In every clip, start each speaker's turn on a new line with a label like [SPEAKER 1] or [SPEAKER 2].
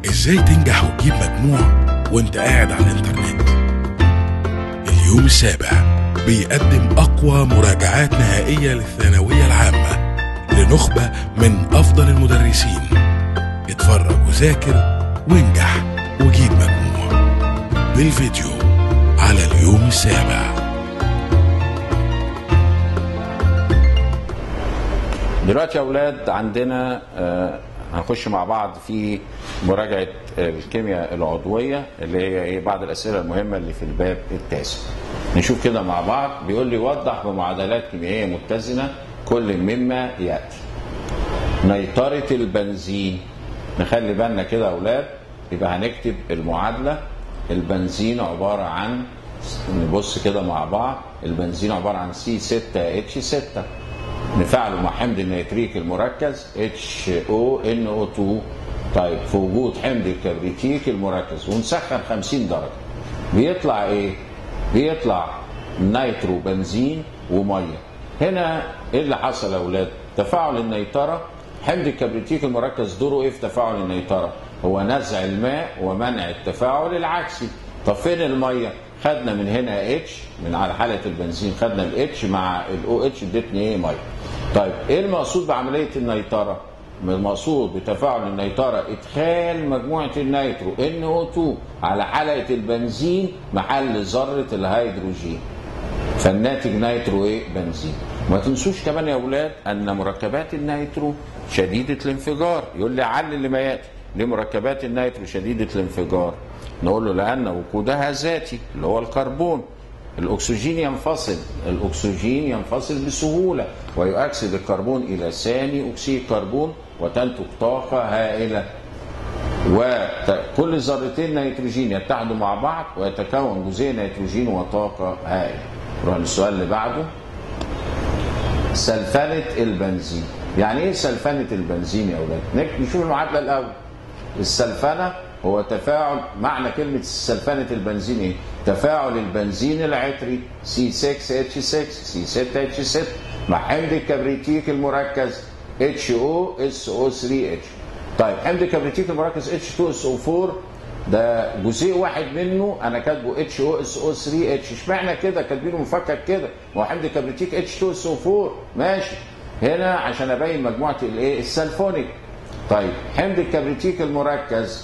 [SPEAKER 1] ازاي تنجح وتجيب مجموع وانت قاعد على الانترنت اليوم السابع بيقدم اقوى مراجعات نهائية للثانوية العامة لنخبة من افضل المدرسين اتفرج وذاكر وانجح وجيب مجموع بالفيديو على اليوم السابع
[SPEAKER 2] دلوقتي يا اولاد عندنا آه، هنخش مع بعض في مراجعه الكيمياء العضويه اللي هي ايه بعض الاسئله المهمه اللي في الباب التاسع نشوف كده مع بعض بيقول لي وضح بمعادلات كيميائيه متزنه كل مما ياتي نيترة البنزين نخلي بالنا كده يا اولاد يبقى هنكتب المعادله البنزين عباره عن نبص كده مع بعض البنزين عباره عن سي 6 اتش 6 نفعله مع حمض النيتريك المركز HONO2 طيب في وجود حمض الكبريتيك المركز ونسخن 50 درجه بيطلع ايه؟ بيطلع نيترو بنزين وميه هنا ايه اللي حصل يا اولاد؟ تفاعل النيتره حمض الكبريتيك المركز دوره ايه في تفاعل النيتره؟ هو نزع الماء ومنع التفاعل العكسي طب فين الميه؟ خدنا من هنا اتش من على حاله البنزين خدنا الاتش مع الاو اتش ادتني ايه ميه طيب ايه المقصود بعمليه النيتره المقصود بتفاعل النيتره ادخال مجموعه النيترو NO2 على حلقه البنزين محل ذره الهيدروجين فالناتج نيترو ايه بنزين ما تنسوش كمان يا اولاد ان مركبات النيترو شديده الانفجار يقول لي علل لما ياتي ليه مركبات النيترو شديده الانفجار نقول له لان وقودها ذاتي اللي هو الكربون الاكسجين ينفصل الاكسجين ينفصل بسهوله ويؤكسد الكربون الى ثاني اكسيد كربون وتنتج طاقه هائله وكل ذرتين نيتروجين يتحدوا مع بعض ويتكون جزيء نيتروجين وطاقه هائله نروح للسؤال اللي بعده سلفنه البنزين يعني ايه سلفنه البنزين يا اولاد نشوف المعادله الاول السلفنه هو تفاعل معنى كلمة سلفنة البنزين ايه؟ تفاعل البنزين العطري C6H6 C6H6 مع حمض الكبريتيك المركز HOSO3H طيب حمض الكبريتيك المركز H2SO4 ده جزيء واحد منه انا كاتبه HOSO3H اشمعنى كده كاتبينه مفكك كده ما هو حمض الكبريتيك H2SO4 ماشي هنا عشان ابين مجموعه الايه السلفونيك طيب حمض الكبريتيك المركز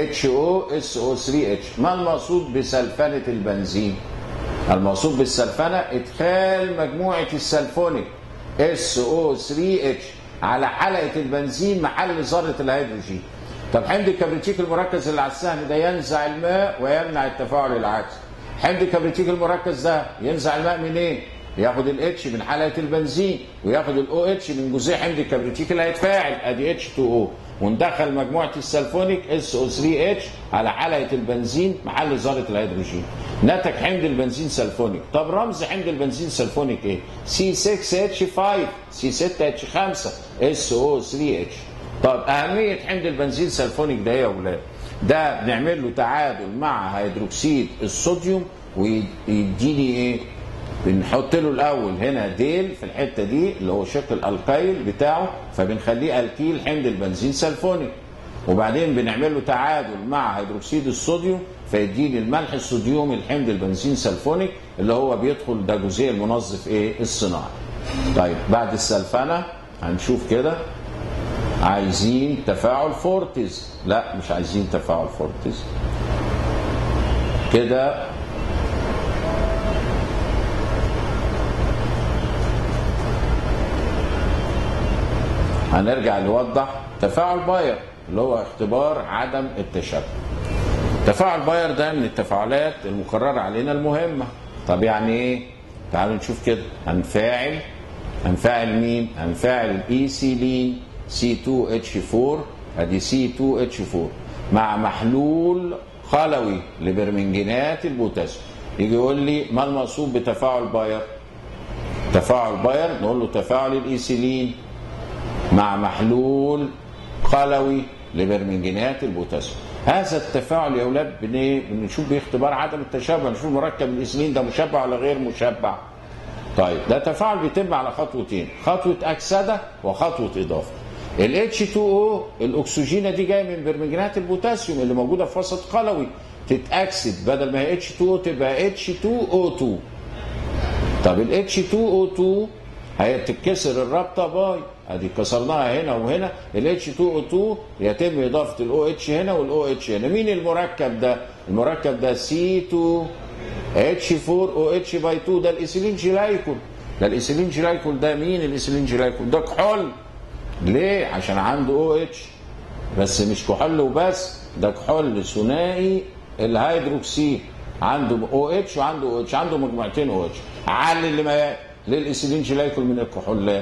[SPEAKER 2] HOSO3H ما المقصود بسلفنة البنزين المقصود بالسلفنة إدخال مجموعة السلفونيك SO3H على حلقة البنزين محل ذرة الهيدروجين طب حمض الكبريتيك المركز اللي على السهم ده ينزع الماء ويمنع التفاعل العكسي حمض الكبريتيك المركز ده ينزع الماء منين إيه؟ ياخد الاتش من حلقه البنزين وياخد الاو اتش من جزيء حمض الكبريتيك اللي هيتفاعل ادي اتش 2 او وندخل مجموعه السلفونيك اس او 3 اتش على حلقه البنزين محل ذره الهيدروجين نتج حمض البنزين سلفونيك طب رمز حمض البنزين سلفونيك ايه سي 6 اتش 5 سي 6 اتش 5 اس او 3 اتش طب اهميه حمض البنزين سلفونيك ده ايه يا اولاد ده بنعمل له تعادل مع هيدروكسيد الصوديوم ويديني ايه بنحط له الاول هنا ديل في الحته دي اللي هو شق الالقيل بتاعه فبنخليه الكيل حمض البنزين سلفونيك وبعدين بنعمل له تعادل مع هيدروكسيد الصوديوم فيديني الملح الصوديومي الحمض البنزين سلفونيك اللي هو بيدخل ده جزيء المنظف ايه الصناعي طيب بعد السلفنه هنشوف كده عايزين تفاعل فورتز لا مش عايزين تفاعل فورتز كده هنرجع نوضح تفاعل باير اللي هو اختبار عدم التشابه تفاعل باير ده من التفاعلات المقررة علينا المهمة طب يعني ايه تعالوا نشوف كده هنفاعل هنفاعل مين هنفاعل الايثيلين C2H4 ادي C2H4 مع محلول خلوي لبرمنجانات البوتاسيوم يجي يقول لي ما المقصود بتفاعل باير تفاعل باير نقول له تفاعل الايثيلين مع محلول خلوي لبرمنجانات البوتاسيوم هذا التفاعل يا اولاد بنشوف بيه اختبار عدم التشابه نشوف مركب الاسمين ده مشبع ولا غير مشبع طيب ده تفاعل بيتم على خطوتين خطوه اكسده وخطوه اضافه ال H2O الاكسجينه دي جايه من برمنجانات البوتاسيوم اللي موجوده في وسط قلوي تتاكسد بدل ما هي H2O تبقى H2O2 طب ال H2O2 هي تتكسر الرابطه باي ادي كسرناها هنا وهنا ال H2O2 يتم اضافه ال OH هنا وال OH هنا مين المركب ده؟ المركب ده C2 H4OH باي 2 ده الايثيلين جلايكول ده الايثيلين جلايكول ده مين الايثيلين جلايكول؟ ده كحول ليه؟ عشان عنده او اتش بس مش كحول وبس ده كحول ثنائي الهيدروكسيد عنده او اتش وعنده او اتش عنده مجموعتين او اتش علل لما للايثيلين جلايكول من الكحولات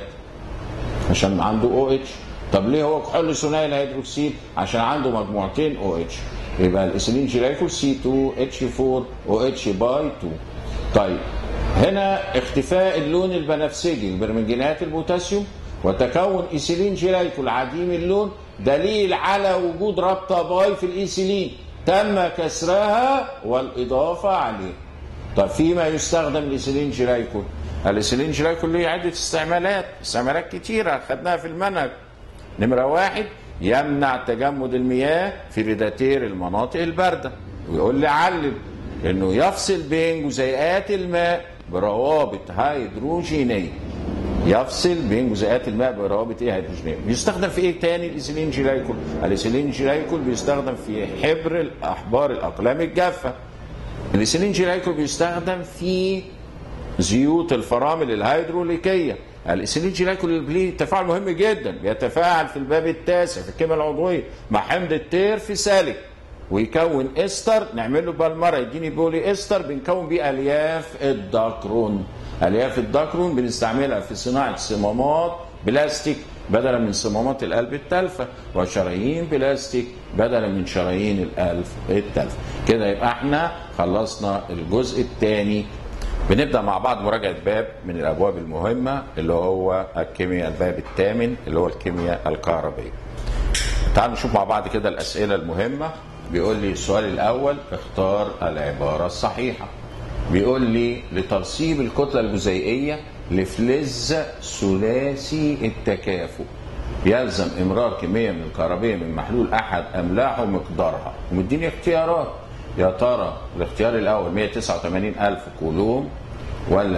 [SPEAKER 2] عشان عنده او اتش طب ليه هو كحول ثنائي الهيدروكسيد عشان عنده مجموعتين او اتش يبقى الايثيلين جلايكول سي 2 اتش 4 او اتش باي 2 طيب هنا اختفاء اللون البنفسجي البرمنجانات البوتاسيوم وتكون ايثيلين جلايكول عديم اللون دليل على وجود رابطه باي في الايثيلين تم كسرها والاضافه عليه طب فيما يستخدم الايثيلين جلايكول الايثيلين جلايكول ليه عده استعمالات استعمالات كتيره خدناها في المنهج نمره واحد يمنع تجمد المياه في ريداتير المناطق البارده ويقول لي علم انه يفصل بين جزيئات الماء بروابط هيدروجينيه يفصل بين جزيئات الماء بروابط ايه هيدروجينيه بيستخدم في ايه تاني الايثيلين جلايكول الايثيلين جلايكول بيستخدم في حبر الاحبار الاقلام الجافه الايثيلين جلايكول بيستخدم في زيوت الفرامل الهيدروليكيه الايثيلين جلايكول ليه تفاعل مهم جدا بيتفاعل في الباب التاسع في الكيمياء العضويه مع حمض التير في سالك ويكون استر نعمل له بالمره يديني بولي استر بنكون بيه الياف الدكرون الياف الدكرون بنستعملها في صناعه صمامات بلاستيك بدلا من صمامات القلب التالفه وشرايين بلاستيك بدلا من شرايين القلب التالفه كده يبقى احنا خلصنا الجزء الثاني بنبدا مع بعض مراجعه باب من الابواب المهمه اللي هو الكيمياء الباب الثامن اللي هو الكيمياء الكهربائيه تعالوا نشوف مع بعض كده الاسئله المهمه بيقول لي السؤال الاول اختار العباره الصحيحه بيقول لي لترسيب الكتله الجزيئيه لفلز ثلاثي التكافؤ يلزم امرار كميه من الكهربيه من محلول احد املاحه مقدارها ومديني اختيارات يا ترى الاختيار الاول 189 الف كولوم ولا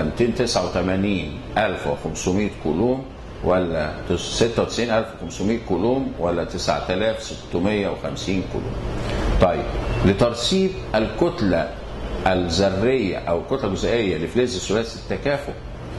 [SPEAKER 2] 289 1500 كولوم ولا 96500 كولوم ولا 9650 كولوم طيب لترسيب الكتله الذريه او الكتله الجزيئيه لفلز ثلاثي التكافؤ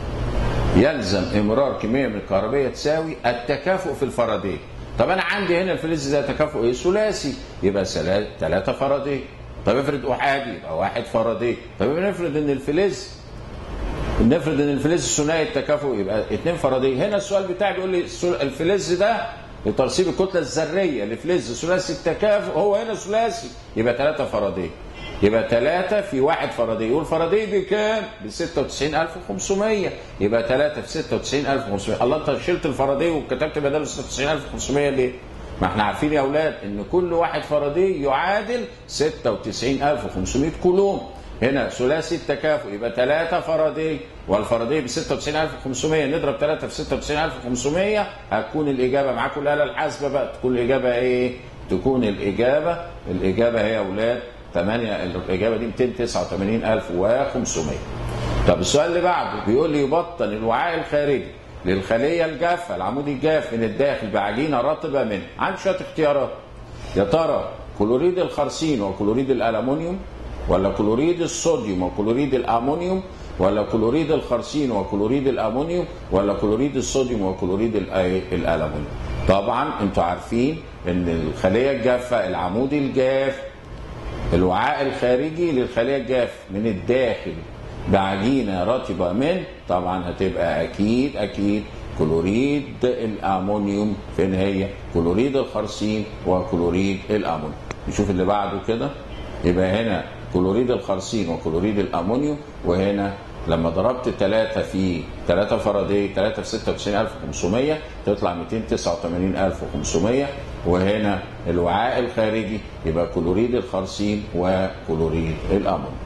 [SPEAKER 2] يلزم امرار كميه من الكهربيه تساوي التكافؤ في الفراديه طب انا عندي هنا الفلز ده تكافؤ ايه ثلاثي يبقى ثلاثه فراديه طب افرض احادي يبقى واحد فراديه طب نفرض ان الفلز نفرض ان الفلز ثنائي التكافؤ يبقى اثنين فراديه هنا السؤال بتاعي بيقول لي الفلز ده لترسيب الكتله الذريه لفلز ثلاثي التكافؤ هو هنا ثلاثي يبقى ثلاثه فراديه يبقى ثلاثة في واحد فردي والفردي بكام؟ ب 96500 يبقى ثلاثة في 96500 الله انت شلت الفردي وكتبت بداله 96500 ليه؟ ما احنا عارفين يا اولاد ان كل واحد فردي يعادل 96500 كولوم هنا ثلاثي التكافؤ يبقى ثلاثة فردي والفردي ب 96500 نضرب ثلاثة في 96500 هتكون الإجابة معاكم الآلة الحاسبة بقى تكون الإجابة إيه؟ تكون الإجابة الإجابة هي يا أولاد 8 الإجابة دي 289500 طب السؤال اللي بعده بيقول لي يبطن الوعاء الخارجي للخلية الجافة العمود الجاف من الداخل بعجينة رطبة منه عندي شوية اختيارات يا ترى كلوريد الخرسين وكلوريد الألمنيوم ولا كلوريد الصوديوم وكلوريد الأمونيوم ولا كلوريد الخرسين وكلوريد الأمونيوم ولا كلوريد الصوديوم وكلوريد الألمنيوم طبعا انتوا عارفين ان الخلية الجافة العمود الجاف الوعاء الخارجي للخلية الجاف من الداخل بعجينة رطبة من طبعا هتبقى أكيد أكيد كلوريد الأمونيوم فين هي كلوريد الخرسين وكلوريد الأمونيوم نشوف اللي بعده كده يبقى هنا كلوريد الخرسين وكلوريد الأمونيوم وهنا لما ضربت 3 في 3 فردي 3 في 96500 تطلع 289500 وهنا الوعاء الخارجي يبقى كلوريد الخرسين وكلوريد الأمونيوم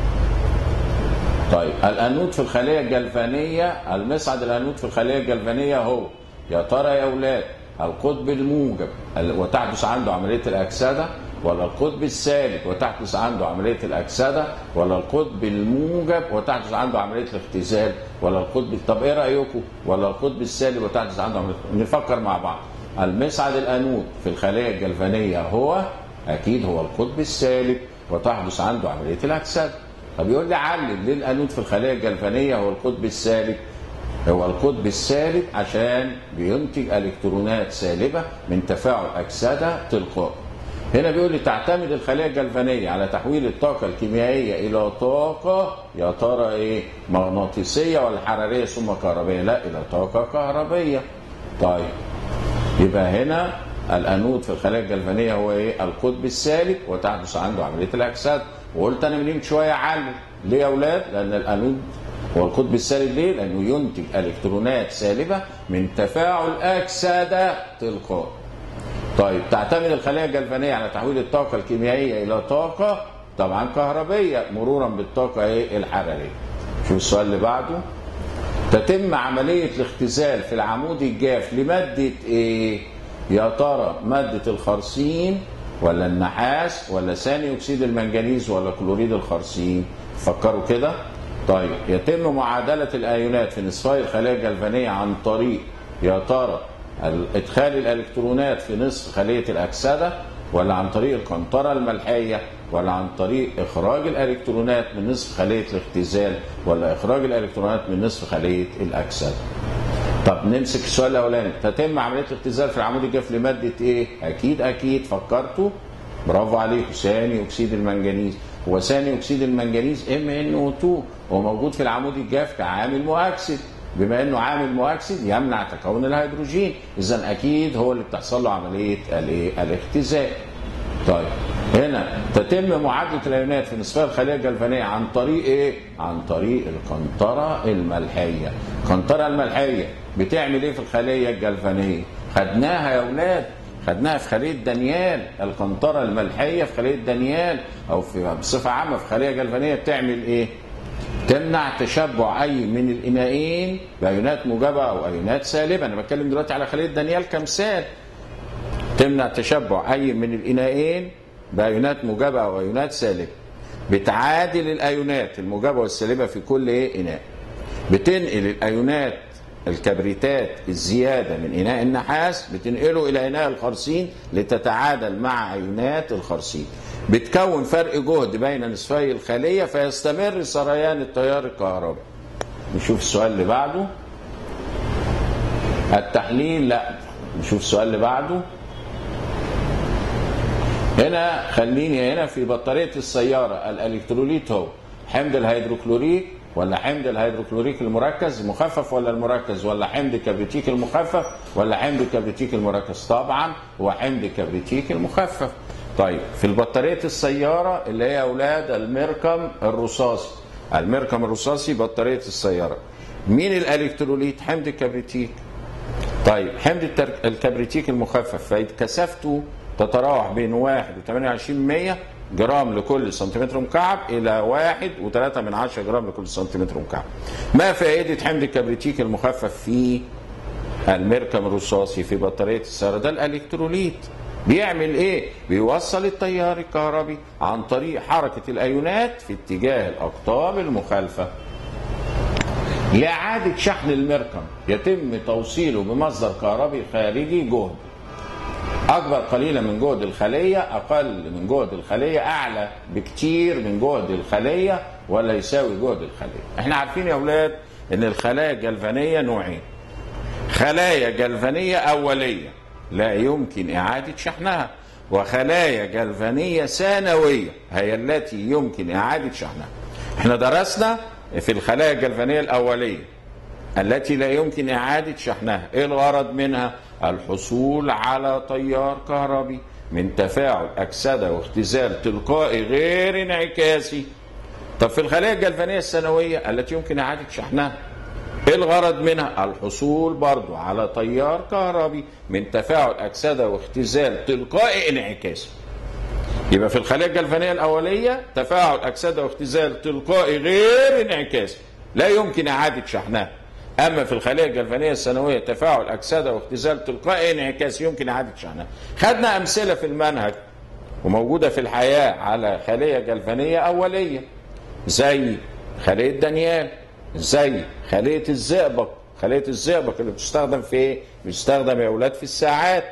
[SPEAKER 2] طيب الانود في الخليه الجلفانيه المصعد الانود في الخليه الجلفانيه هو يا ترى يا اولاد القطب الموجب وتحدث عنده عمليه الاكسده ولا القطب السالب وتحدث عنده عمليه الاكسده ولا القطب الموجب وتحدث عنده عمليه الاختزال ولا القطب طب ايه رايكم ولا القطب السالب وتحدث عنده عمليه نفكر مع بعض المصعد الانود في الخليه الجلفانيه هو اكيد هو القطب السالب وتحدث عنده عمليه الاكسده طب يقول لي علل ليه الانود في الخليه الجلفانيه هو القطب السالب هو القطب السالب عشان بينتج الكترونات سالبه من تفاعل اكسده تلقائي هنا بيقول لي تعتمد الخليه الجلفانيه على تحويل الطاقه الكيميائيه الى طاقه يا ترى ايه مغناطيسيه ولا حراريه ثم كهربائيه لا الى طاقه كهربيه طيب يبقى هنا الانود في الخلايا الجلفانيه هو ايه القطب السالب وتحدث عنده عمليه الاكسده وقلت انا من شويه علم ليه يا اولاد لان الانود هو القطب السالب ليه لانه ينتج الكترونات سالبه من تفاعل اكسده تلقائي طيب تعتمد الخلايا الجلفانيه على تحويل الطاقه الكيميائيه الى طاقه طبعا كهربيه مرورا بالطاقه ايه الحراريه شوف السؤال اللي بعده تتم عمليه الاختزال في العمود الجاف لماده ايه يا ترى ماده الخرسين ولا النحاس ولا ثاني اكسيد المنجنيز ولا كلوريد الخرسين فكروا كده طيب يتم معادله الايونات في نصفي الخلايا الجلفانيه عن طريق يا ترى ادخال الالكترونات في نصف خليه الاكسده ولا عن طريق القنطره الملحيه ولا عن طريق اخراج الالكترونات من نصف خليه الاختزال ولا اخراج الالكترونات من نصف خليه الاكسده طب نمسك السؤال الاولاني تتم عمليه الاختزال في العمود الجاف لماده ايه اكيد اكيد فكرتوا برافو عليكم ثاني اكسيد المنجنيز هو ثاني اكسيد المنجنيز ام ان او 2 هو موجود في العمود الجاف كعامل مؤكسد بما انه عامل مؤكسد يمنع تكون الهيدروجين اذا اكيد هو اللي بتحصل له عمليه الايه الاختزال طيب هنا تتم معادله الايونات في نصفي الخليه الجلفانيه عن طريق ايه عن طريق القنطره الملحيه القنطره الملحيه بتعمل ايه في الخليه الجلفانيه خدناها يا اولاد خدناها في خليه دانيال القنطره الملحيه في خليه دانيال او في بصفه عامه في خليه جلفانيه بتعمل ايه تمنع تشبع اي من الاناءين بايونات موجبه او ايونات سالبه انا بتكلم دلوقتي على خليه دانيال كمثال تمنع تشبع اي من الاناءين بايونات موجبه او ايونات سالبه بتعادل الايونات الموجبه والسالبه في كل ايه اناء بتنقل الايونات الكبريتات الزياده من اناء النحاس بتنقله الى اناء الخرسين لتتعادل مع ايونات الخرسين بتكون فرق جهد بين نصفي الخليه فيستمر سريان التيار الكهربي نشوف السؤال اللي بعده التحليل لا نشوف السؤال اللي بعده هنا خليني هنا في بطاريه السياره الالكتروليت هو حمض الهيدروكلوريك ولا حمض الهيدروكلوريك المركز مخفف ولا المركز ولا حمض الكبريتيك المخفف ولا حمض الكبريتيك المركز طبعا هو حمض الكبريتيك المخفف طيب في البطارية السيارة اللي هي أولاد المركم الرصاصي المركم الرصاصي بطارية السيارة مين الإلكتروليت حمض الكبريتيك طيب حمض الكبريتيك المخفف فكثافته تتراوح بين 1 و 28 جرام لكل سنتيمتر مكعب الى 1 و3 من 10 جرام لكل سنتيمتر مكعب. ما فائده حمض الكبريتيك المخفف في المركم الرصاصي في بطاريه السياره؟ ده الالكتروليت. بيعمل ايه؟ بيوصل التيار الكهربي عن طريق حركه الايونات في اتجاه الاقطاب المخالفه. لإعادة شحن المركم يتم توصيله بمصدر كهربي خارجي جهد اكبر قليلا من جهد الخليه اقل من جهد الخليه اعلى بكتير من جهد الخليه ولا يساوي جهد الخليه احنا عارفين يا اولاد ان الخلايا الجلفانيه نوعين خلايا جلفانيه اوليه لا يمكن اعاده شحنها وخلايا جلفانيه ثانويه هي التي يمكن اعاده شحنها احنا درسنا في الخلايا الجلفانيه الاوليه التي لا يمكن اعاده شحنها ايه الغرض منها الحصول على تيار كهربي من تفاعل أكسدة واختزال تلقائي غير انعكاسي طب في الخلايا الجلفانية الثانوية التي يمكن إعادة شحنها ايه الغرض منها الحصول برضو على تيار كهربي من تفاعل أكسدة واختزال تلقائي انعكاسي يبقى في الخلايا الجلفانية الأولية تفاعل أكسدة واختزال تلقائي غير انعكاسي لا يمكن إعادة شحنها اما في الخليه الجلفانيه الثانويه تفاعل اكسده واختزال تلقائي انعكاس يمكن اعاده شحنها خدنا امثله في المنهج وموجوده في الحياه على خليه جلفانيه اوليه زي خليه دانيال زي خليه الزئبق خليه الزئبق اللي بتستخدم في ايه بتستخدم يا اولاد في الساعات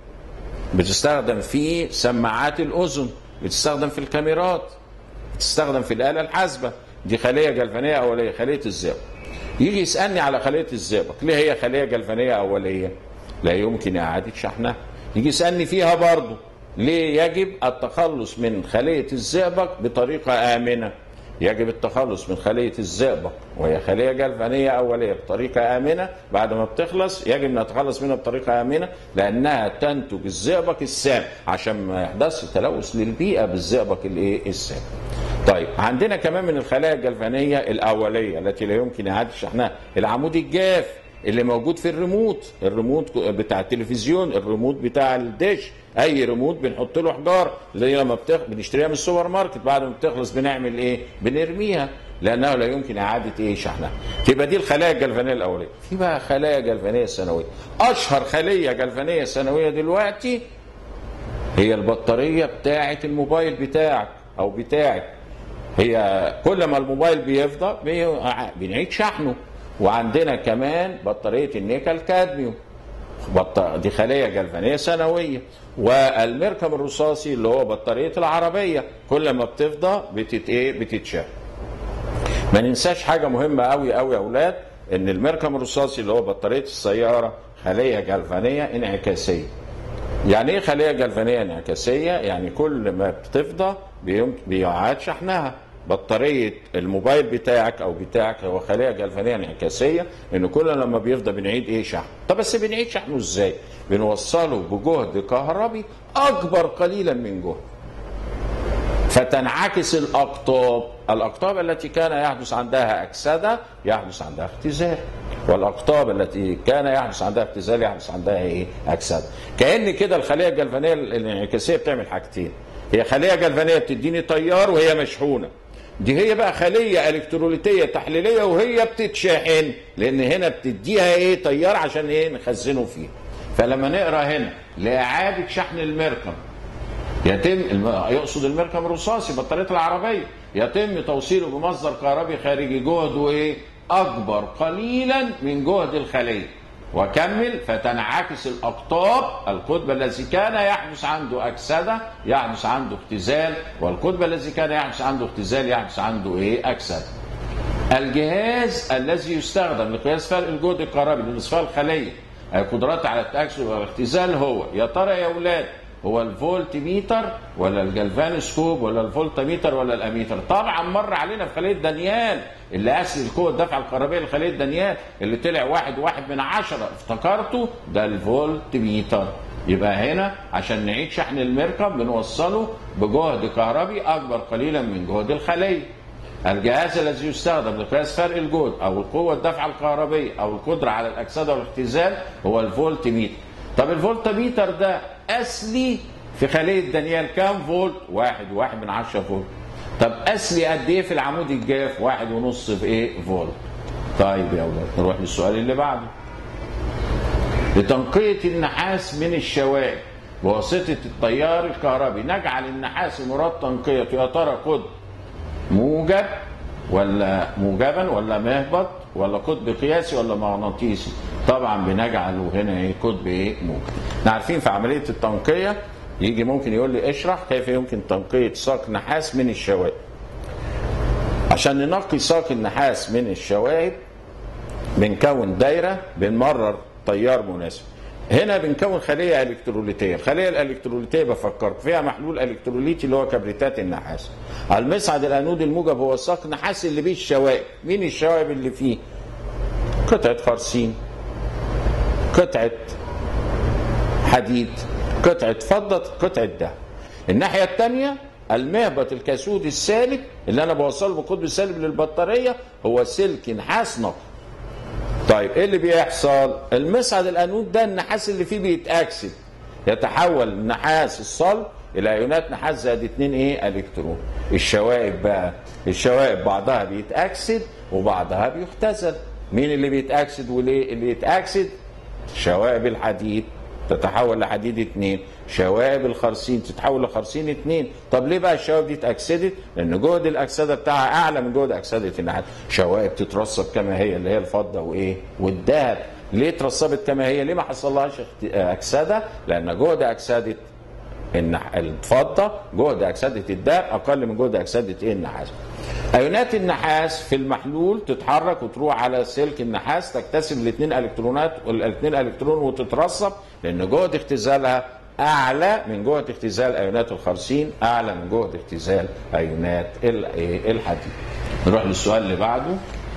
[SPEAKER 2] بتستخدم في سماعات الاذن بتستخدم في الكاميرات بتستخدم في الاله الحاسبه دي خليه جلفانيه اوليه خليه الزئبق يجي يسالني على خليه الزئبق ليه هي خليه جلفانيه اوليه لا يمكن اعاده شحنها يجي يسالني فيها برضه ليه يجب التخلص من خليه الزئبق بطريقه امنه يجب التخلص من خلية الزئبق وهي خلية جلفانية أولية بطريقة آمنة بعد ما بتخلص يجب نتخلص منها بطريقة آمنة لأنها تنتج الزئبق السام عشان ما يحدث تلوث للبيئة بالزئبق الإيه السام. طيب عندنا كمان من الخلايا الجلفانية الأولية التي لا يمكن إعادة شحنها العمود الجاف اللي موجود في الريموت الريموت بتاع التلفزيون الريموت بتاع الدش اي ريموت بنحط له حجار اللي لما بتخ... بنشتريها من السوبر ماركت بعد ما بتخلص بنعمل ايه بنرميها لانه لا يمكن اعاده ايه شحنها تبقى دي الخلايا الجلفانيه الاوليه في بقى خلايا جلفانيه ثانويه اشهر خليه جلفانيه ثانويه دلوقتي هي البطاريه بتاعه الموبايل بتاعك او بتاعك هي كل ما الموبايل بيفضى بنعيد شحنه وعندنا كمان بطاريه النيكل كادميوم دي خليه جلفانيه ثانويه والمركب الرصاصي اللي هو بطاريه العربيه كل ما بتفضى بتت ايه بتتشال ما ننساش حاجه مهمه قوي قوي يا اولاد ان المركب الرصاصي اللي هو بطاريه السياره خليه جلفانيه انعكاسيه يعني ايه خليه جلفانيه انعكاسيه يعني كل ما بتفضى بيعاد شحنها بطارية الموبايل بتاعك أو بتاعك هو خلية جلفانية انعكاسية إن كل لما بيفضى بنعيد إيه شحن طب بس بنعيد شحنه إزاي بنوصله بجهد كهربي أكبر قليلا من جهد فتنعكس الأقطاب الأقطاب التي كان يحدث عندها أكسدة يحدث عندها اختزال والأقطاب التي كان يحدث عندها اختزال يحدث عندها إيه أكسدة كأن كده الخلية الجلفانية الانعكاسية بتعمل حاجتين هي خلية جلفانية بتديني تيار وهي مشحونة دي هي بقى خليه الكتروليتيه تحليليه وهي بتتشحن لان هنا بتديها ايه تيار عشان ايه نخزنه فيه فلما نقرا هنا لاعاده شحن المركب يتم يقصد المركب الرصاصي بطاريه العربيه يتم توصيله بمصدر كهربي خارجي جهده ايه اكبر قليلا من جهد الخليه وكمل فتنعكس الاقطاب القطب الذي كان يحدث عنده اكسده يحدث عنده اختزال والقطب الذي كان يحدث عنده اختزال يحدث عنده ايه اكسده الجهاز الذي يستخدم لقياس فرق الجهد الكهربي لاصفاء الخليه اي قدرات على التاكسد والاختزال هو يا ترى يا اولاد هو الفولت ميتر ولا الجلفانسكوب ولا الفولت ميتر ولا الاميتر طبعا مر علينا في خليه دانيال اللي قاس القوه الدفع الكهربائيه لخليه دانيال اللي طلع واحد واحد من عشرة افتكرته ده الفولت ميتر يبقى هنا عشان نعيد شحن المركب بنوصله بجهد كهربي اكبر قليلا من جهد الخليه الجهاز الذي يستخدم لقياس فرق الجهد او القوه الدفع الكهربيه او القدره على الاكسده والاختزال هو الفولت ميتر طب الفولت ميتر ده اصلي في خليه دانيال كام فولت؟ واحد واحد من عشرة فولت. طب اصلي قد ايه في العمود الجاف؟ واحد ونص في ايه؟ فولت. طيب يا اولاد نروح للسؤال اللي بعده. لتنقية النحاس من الشوائب بواسطة التيار الكهربي نجعل النحاس مراد تنقيته يا ترى قطب موجب ولا موجبا ولا مهبط ولا قطب قياسي ولا مغناطيسي طبعا بنجعله هنا ايه قطب ايه موجب احنا عارفين في عمليه التنقيه يجي ممكن يقول لي اشرح كيف يمكن تنقيه ساق نحاس من الشوائب عشان ننقي ساق النحاس من الشوائب بنكون دايره بنمرر تيار مناسب هنا بنكون خليه الكتروليتيه الخليه الالكتروليتيه بفكرك فيها محلول الكتروليتي اللي هو كبريتات النحاس على المصعد الانود الموجب هو ساق نحاس اللي بيه الشوائب مين الشوائب اللي فيه قطعه خرسين قطعه حديد قطعه فضه قطعه دهب الناحيه الثانيه المهبط الكاسود السالب اللي انا بوصله بالقطب السالب للبطاريه هو سلك نحاس نقي طيب ايه اللي بيحصل؟ المصعد الانود ده النحاس اللي فيه بيتاكسد يتحول النحاس الصلب الى ايونات نحاس زائد 2 ايه الكترون الشوائب بقى الشوائب بعضها بيتاكسد وبعضها بيختزل مين اللي بيتاكسد وليه اللي يتاكسد شوائب الحديد تتحول لحديد اتنين شوائب الخرسين تتحول لخرسين اتنين طب ليه بقى الشوائب دي اتأكسدت لان جهد الاكسده بتاعها اعلى من جهد اكسده النحاس شوائب تترسب كما هي اللي هي الفضه وايه والذهب ليه اترسبت كما هي ليه ما حصلهاش اخت- اكسده لان جهد اكسده النح... الفضه جهد اكسده الذهب اقل من جهد اكسده ايه النحاس ايونات النحاس في المحلول تتحرك وتروح على سلك النحاس تكتسب الاثنين الكترونات والاثنين الكترون وتترسب لان جهد اختزالها اعلى من جهد اختزال ايونات الخرسين اعلى من جهد اختزال ايونات ال- إيه الحديد نروح للسؤال اللي بعده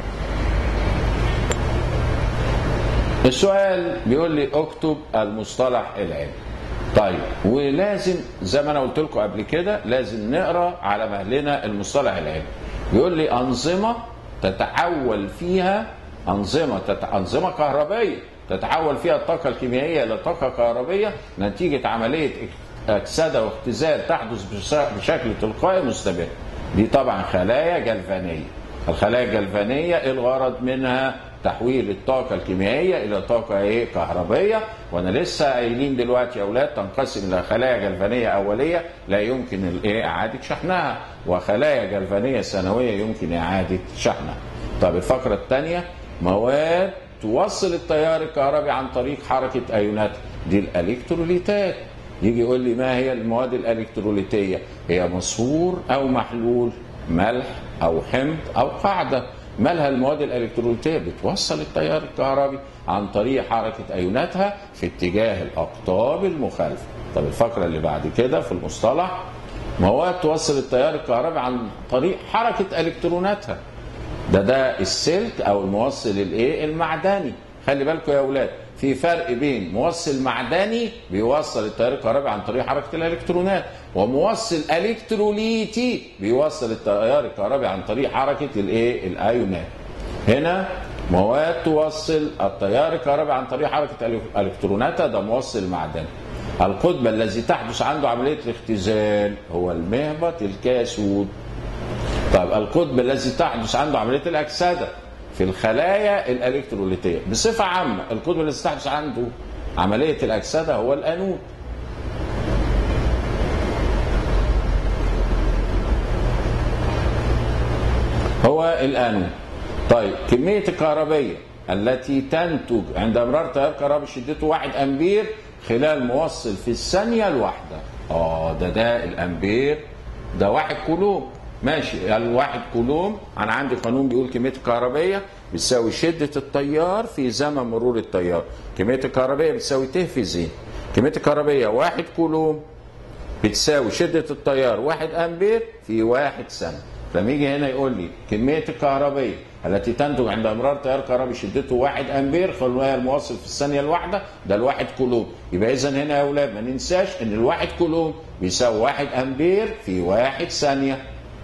[SPEAKER 2] السؤال بيقول لي اكتب المصطلح العلمي طيب ولازم زي ما انا قلت لكم قبل كده لازم نقرا على مهلنا المصطلح العلمي بيقول لي انظمه تتحول فيها انظمه تت... انظمه كهربائيه تتحول فيها الطاقه الكيميائيه الى طاقه كهربيه نتيجه عمليه اكسده واختزال تحدث بش- بشكل تلقائي مستمر دي طبعا خلايا جلفانيه الخلايا الجلفانيه الغرض منها تحويل الطاقة الكيميائية إلى طاقة إيه كهربية وأنا لسه قايلين دلوقتي يا أولاد تنقسم إلى خلايا جلفانية أولية لا يمكن الإيه إعادة شحنها وخلايا جلفانية ثانوية يمكن إعادة شحنها. طب الفقرة الثانية مواد توصل التيار الكهربي عن طريق حركة أيوناتها دي الإلكتروليتات يجي يقول لي ما هي المواد الإلكتروليتية هي مصفور أو محلول ملح أو حمض أو قاعدة مالها المواد الالكتروليتيه بتوصل التيار الكهربي عن طريق حركه ايوناتها في اتجاه الاقطاب المخالفه طب الفقره اللي بعد كده في المصطلح مواد توصل التيار الكهربي عن طريق حركه الكتروناتها ده ده السلك او الموصل الايه المعدني خلي بالكم يا اولاد في فرق بين موصل معدني بيوصل التيار الكهربي عن طريق حركه الالكترونات وموصل الكتروليتي بيوصل التيار الكهربي عن طريق حركه الايه الايونات هنا مواد توصل التيار الكهربي عن طريق حركه الكتروناتها ده موصل معدني القطب الذي تحدث عنده عمليه الاختزال هو المهبط الكاسود طيب القطب الذي تحدث عنده عمليه الاكسده في الخلايا الالكتروليتيه بصفه عامه القطب الذي تحدث عنده عمليه الاكسده هو الانود هو الانود طيب كميه الكهربيه التي تنتج عند امرار تيار كهربي شدته 1 امبير خلال موصل في الثانيه الواحده اه ده ده الامبير ده واحد كولوم ماشي الواحد كولوم انا عندي قانون بيقول كميه الكهربيه بتساوي شده التيار في زمن مرور التيار كميه الكهربيه بتساوي ت في ز كميه الكهربيه واحد كولوم بتساوي شده التيار واحد امبير في واحد سنه لما يجي هنا يقول لي كميه الكهربيه التي تنتج عند امرار تيار كهربي شدته 1 امبير خلوها الموصل في الثانيه الواحده ده الواحد كولوم يبقى اذا هنا يا اولاد ما ننساش ان الواحد كولوم بيساوي 1 امبير في واحد ثانيه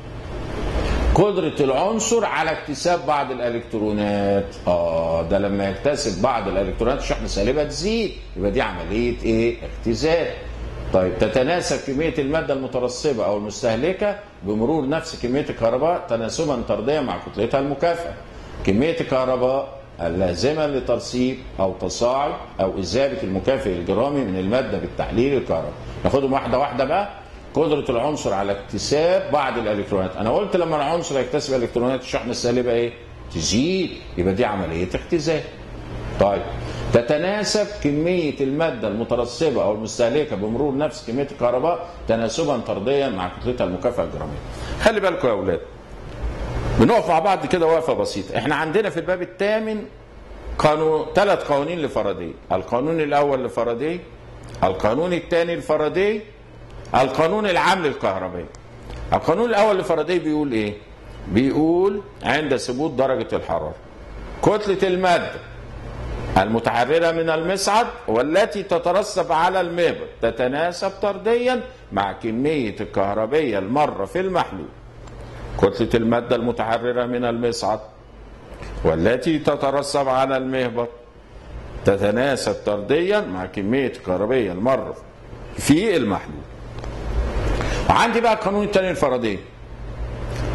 [SPEAKER 2] قدرة العنصر على اكتساب بعض الالكترونات اه ده لما يكتسب بعض الالكترونات الشحنة سالبة تزيد يبقى دي عملية ايه اختزال طيب تتناسب كمية المادة المترسبة أو المستهلكة بمرور نفس كمية الكهرباء تناسبا طرديا مع كتلتها المكافئة. كمية الكهرباء اللازمة لترسيب أو تصاعد أو إذابة المكافئ الجرامي من المادة بالتحليل الكهربائي. ناخدهم واحدة واحدة بقى. قدرة العنصر على اكتساب بعض الإلكترونات. أنا قلت لما العنصر يكتسب إلكترونات الشحنة السالبة إيه؟ تزيد يبقى دي عملية اختزال. طيب تتناسب كمية المادة المترسبة أو المستهلكة بمرور نفس كمية الكهرباء تناسبا طرديا مع كتلتها المكافئة الجرامية. خلي بالكم يا أولاد. بنقف مع بعض كده وقفة بسيطة، إحنا عندنا في الباب الثامن قانون ثلاث قوانين لفاراداي، القانون الأول لفاراداي، القانون الثاني لفاراداي، القانون العام للكهرباء. القانون الأول لفاراداي بيقول إيه؟ بيقول عند ثبوت درجة الحرارة كتلة المادة المتحررة من المصعد والتي تترسب على المهبط تتناسب طرديا مع كمية الكهربية المرة في المحلول كتلة المادة المتحررة من المصعد والتي تترسب على المهبط تتناسب طرديا مع كمية الكهربية المرة في المحلول وعندي بقى القانون الثاني الفاراداي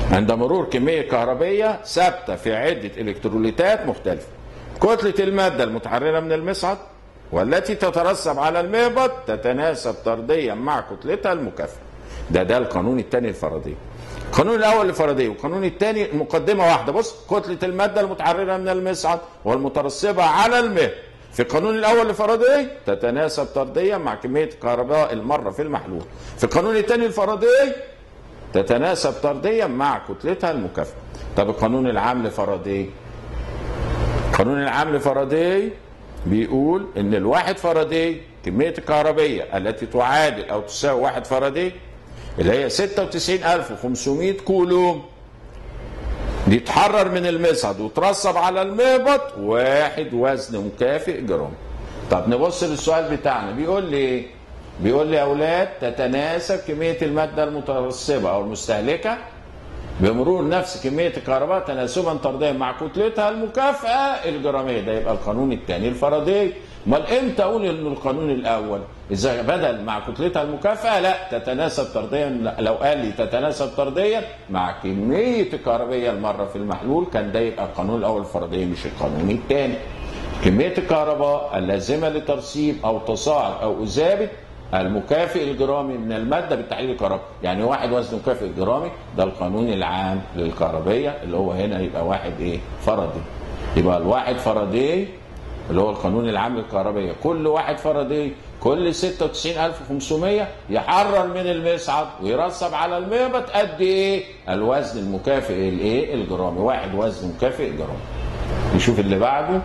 [SPEAKER 2] عند مرور كمية كهربية ثابتة في عدة إلكتروليتات مختلفة كتلة المادة المتحررة من المصعد والتي تترسب على المهبط تتناسب طرديا مع كتلتها المكافئة ده ده القانون الثاني الفرضية القانون الاول الفرضيه والقانون الثاني مقدمه واحده بص كتله الماده المتحرره من المصعد والمترسبه على المهبط في القانون الاول الفرضي تتناسب طرديا مع كميه الكهرباء المره في المحلول في القانون الثاني الفرضي تتناسب طرديا مع كتلتها المكافئه طب القانون العام لفرضي القانون العام لفرضي بيقول ان الواحد فردي كميه الكهربيه التي تعادل او تساوي واحد فردي اللي هي 96500 كولوم دي تحرر من المصعد وترسب على المهبط واحد وزن مكافئ جرام طب نبص للسؤال بتاعنا بيقول لي ايه بيقول لي يا اولاد تتناسب كميه الماده المترسبه او المستهلكه بمرور نفس كميه الكهرباء تناسبا طرديا مع كتلتها المكافئه الجراميه ده يبقى القانون الثاني الفرضي امال امتى اقول ان القانون الاول اذا بدل مع كتلتها المكافئه لا تتناسب طرديا لو قال لي تتناسب طرديا مع كميه الكهربيه المره في المحلول كان ده يبقى القانون الاول الفرضي مش القانون الثاني كميه الكهرباء اللازمه لترسيب او تصاعد او اذابه المكافئ الجرامي من الماده بالتحليل الكهربائي يعني واحد وزن مكافئ جرامي ده القانون العام للكهربيه اللي هو هنا يبقى واحد ايه فرضي يبقى الواحد فرضي اللي هو القانون العام للكهربيه كل واحد فردي كل 96500 يحرر من المصعد ويرسب على المهبط قد ايه الوزن المكافئ الايه الجرامي واحد وزن مكافئ جرامي نشوف اللي بعده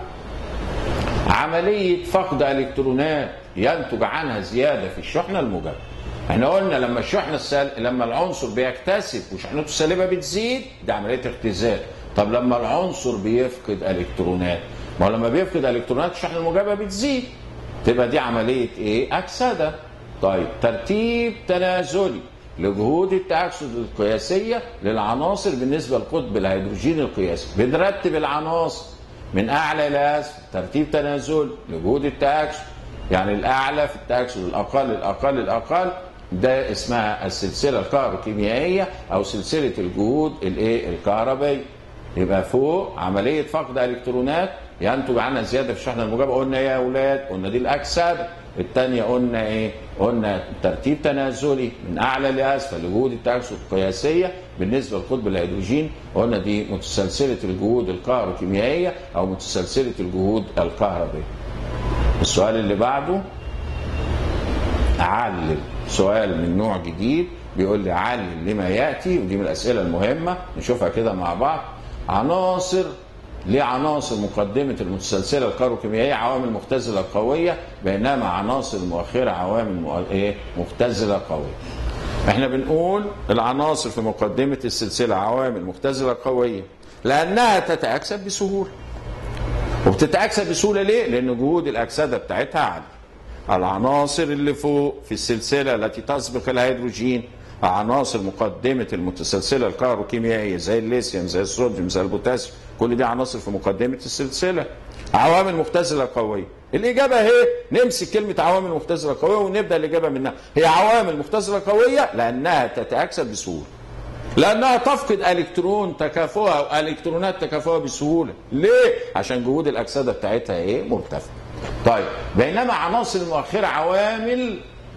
[SPEAKER 2] عمليه فقد الكترونات ينتج عنها زياده في الشحنه الموجبه احنا قلنا لما الشحنه السل... لما العنصر بيكتسب وشحنته السالبه بتزيد ده عمليه اختزال طب لما العنصر بيفقد الكترونات ما هو لما بيفقد الكترونات الشحنه الموجبه بتزيد تبقى دي عمليه ايه اكسده طيب ترتيب تنازلي لجهود التأكسد القياسية للعناصر بالنسبة لقطب الهيدروجين القياسي بنرتب العناصر من أعلى إلى أسفل ترتيب تنازلي لجهود التأكسد يعني الأعلى في التأكسد الأقل الأقل الأقل ده اسمها السلسلة الكهروكيميائية أو سلسلة الجهود الإيه الكهربائية يبقى فوق عملية فقد إلكترونات ينتج عنها زيادة في الشحنة الموجبة قلنا إيه يا أولاد قلنا دي الأكسدة الثانية قلنا إيه قلنا ترتيب تنازلي من أعلى لأسفل لجهود التأكسد القياسية بالنسبة لقطب الهيدروجين قلنا دي متسلسلة الجهود الكهروكيميائية أو متسلسلة الجهود الكهربائية السؤال اللي بعده علل سؤال من نوع جديد بيقول لي علل لما ياتي ودي من الاسئله المهمه نشوفها كده مع بعض عناصر لعناصر مقدمة المتسلسلة الكهروكيميائية عوامل مختزلة قوية بينما عناصر المؤخرة عوامل مؤ... إيه؟ مختزلة قوية. احنا بنقول العناصر في مقدمة السلسلة عوامل مختزلة قوية لأنها تتأكسد بسهولة. وبتتأكسد بسهولة ليه؟ لأن جهود الأكسدة بتاعتها عالية. العناصر اللي فوق في السلسلة التي تسبق الهيدروجين عناصر مقدمة المتسلسلة الكهروكيميائية زي الليثيوم زي الصوديوم زي البوتاسيوم كل دي عناصر في مقدمة السلسلة عوامل مختزلة قوية الإجابة هي نمسك كلمة عوامل مختزلة قوية ونبدأ الإجابة منها هي عوامل مختزلة قوية لأنها تتأكسد بسهولة لأنها تفقد إلكترون تكافؤها أو إلكترونات تكافؤها بسهولة ليه؟ عشان جهود الأكسدة بتاعتها إيه؟ مرتفعة طيب بينما عناصر المؤخرة عوامل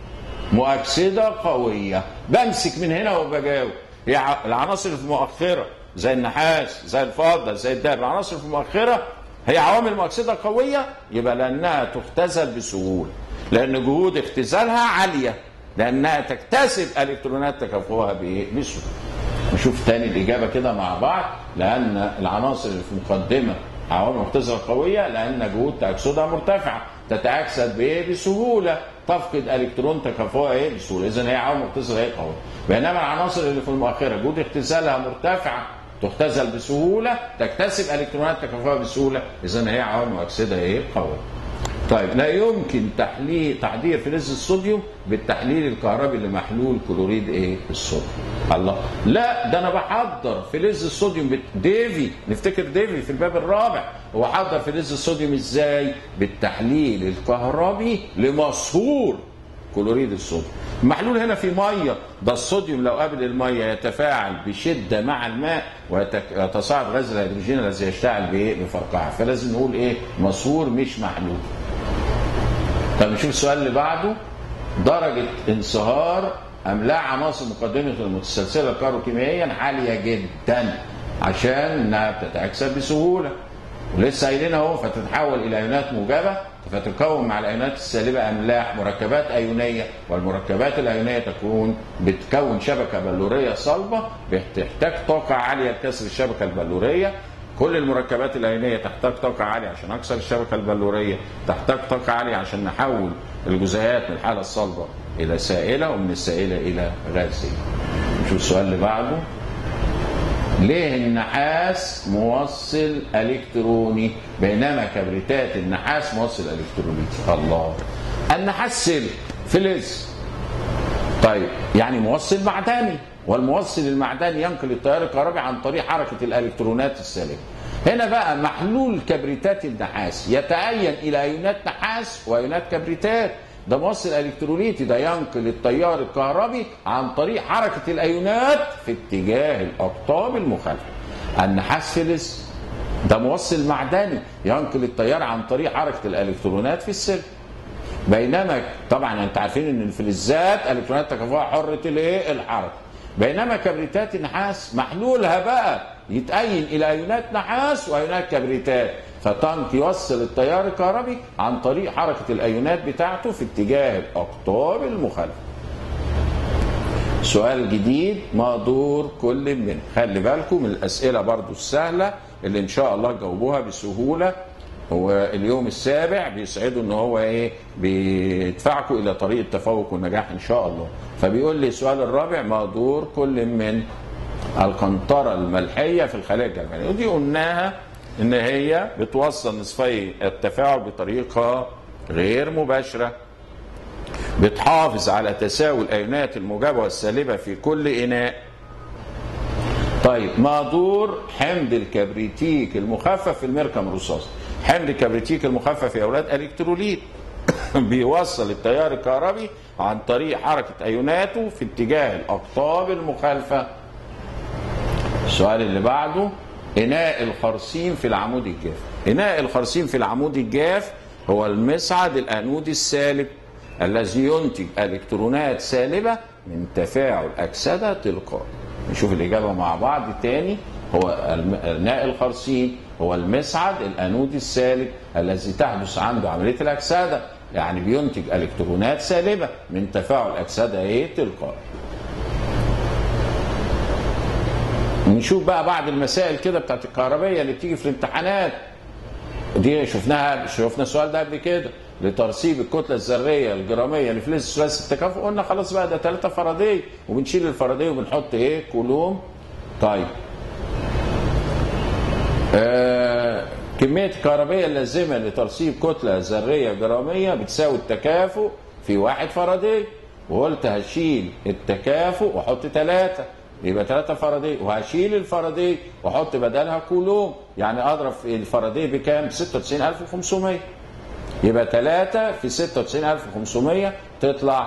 [SPEAKER 2] مؤكسدة قوية بمسك من هنا وبجاوب هي العناصر المؤخرة زي النحاس زي الفضة زي الذهب العناصر المؤخرة هي عوامل مؤكسدة قوية يبقى لأنها تختزل بسهولة لأن جهود اختزالها عالية لأنها تكتسب إلكترونات تكافؤها بإيه؟ بسهولة نشوف تاني الإجابة كده مع بعض لأن العناصر اللي في المقدمة عوامل مختزلة قوية لأن جهود تأكسدها مرتفعة تتأكسد بإيه؟ بسهولة تفقد الكترون تكافؤها ايه بسهوله اذا هي عوامل مختزله ايه قويه بينما العناصر اللي في المؤخره جهود اختزالها مرتفعه تختزل بسهوله تكتسب الكترونات تكافؤها بسهوله اذا هي عوامل مؤكسده ايه قويه طيب لا يمكن تحليل تحضير فلز الصوديوم بالتحليل الكهربي لمحلول كلوريد ايه الصوديوم الله لا ده انا بحضر فلز الصوديوم بت... ديفي نفتكر ديفي في الباب الرابع هو حضر فلز الصوديوم ازاي بالتحليل الكهربي لمصهور كلوريد الصوديوم المحلول هنا في ميه ده الصوديوم لو قابل الميه يتفاعل بشده مع الماء ويتصاعد غاز الهيدروجين الذي يشتعل بايه بفرقعه فلازم نقول ايه مصفور مش محلول طب نشوف السؤال اللي بعده درجة انصهار أملاح عناصر مقدمة المتسلسلة كاروكيميائيا عالية جدا عشان إنها بتتأكسد بسهولة ولسه قايلين أهو فتتحول إلى أيونات موجبة فتكون مع الأيونات السالبة أملاح مركبات أيونية والمركبات الأيونية تكون بتكون شبكة بلورية صلبة بتحتاج طاقة عالية لكسر الشبكة البلورية كل المركبات الأيونية تحتاج طاقة عالية عشان أكسر الشبكة البلورية تحتاج طاقة عالية عشان نحول الجزيئات من الحالة الصلبة إلى سائلة ومن السائلة إلى غازية نشوف السؤال اللي بعده ليه النحاس موصل الكتروني بينما كبريتات النحاس موصل الكترونيتي الله النحاس سلك فلز طيب يعني موصل معدني والموصل المعدني ينقل التيار الكهربي عن طريق حركه الالكترونات السالبه هنا بقى محلول كبريتات النحاس يتأين الى ايونات نحاس وايونات كبريتات ده موصل الكتروليتي ده ينقل التيار الكهربي عن طريق حركه الايونات في اتجاه الاقطاب المخالفه النحاس فلز ده موصل معدني ينقل التيار عن طريق حركه الالكترونات في السلك بينما طبعا انت عارفين ان الفلزات الكترونات تكافؤها حره الايه الحركه بينما كبريتات النحاس محلولها بقى يتأين الى ايونات نحاس وايونات كبريتات فطنك يوصل التيار الكهربي عن طريق حركه الايونات بتاعته في اتجاه الاقطاب المخالفه سؤال جديد ما دور كل منه خلي بالكم من الاسئله برضو السهله اللي ان شاء الله تجاوبوها بسهوله هو اليوم السابع بيسعده ان هو ايه بيدفعكم الى طريق التفوق والنجاح ان شاء الله فبيقول لي السؤال الرابع ما دور كل من القنطره الملحيه في الخلايا الجرمانيه ودي قلناها ان هي بتوصل نصفي التفاعل بطريقه غير مباشره بتحافظ على تساوي الايونات الموجبه والسالبه في كل اناء طيب ما دور حمض الكبريتيك المخفف في الميركم الرصاصي حمض الكبريتيك المخفف يا اولاد الكتروليت بيوصل التيار الكهربي عن طريق حركه ايوناته في اتجاه الاقطاب المخالفه السؤال اللي بعده اناء الخرسيم في العمود الجاف اناء الخرسيم في العمود الجاف هو المصعد الانودي السالب الذي ينتج الكترونات سالبه من تفاعل اكسده تلقائي نشوف الاجابه مع بعض تاني هو اناء الخرسيم هو المصعد الانودي السالب الذي تحدث عنده عمليه الاكسده يعني بينتج الكترونات سالبه من تفاعل اكسده ايه تلقائي نشوف بقى بعض المسائل كده بتاعت الكهربيه اللي بتيجي في الامتحانات دي شفناها شفنا السؤال ده قبل كده لترسيب الكتله الذريه الجراميه لفلز ثلاثي التكافؤ قلنا خلاص بقى ده ثلاثه فاراداي وبنشيل الفاراداي وبنحط ايه كولوم طيب آه كميه الكهربيه اللازمه لترسيب كتله ذريه جراميه بتساوي التكافؤ في واحد فاراداي وقلت هشيل التكافؤ واحط ثلاثه يبقى 3 فاراداي وهشيل الفاراداي واحط بدلها كولوم يعني اضرب في الفاراداي بكام؟ 96500 يبقى 3 في 96500 تطلع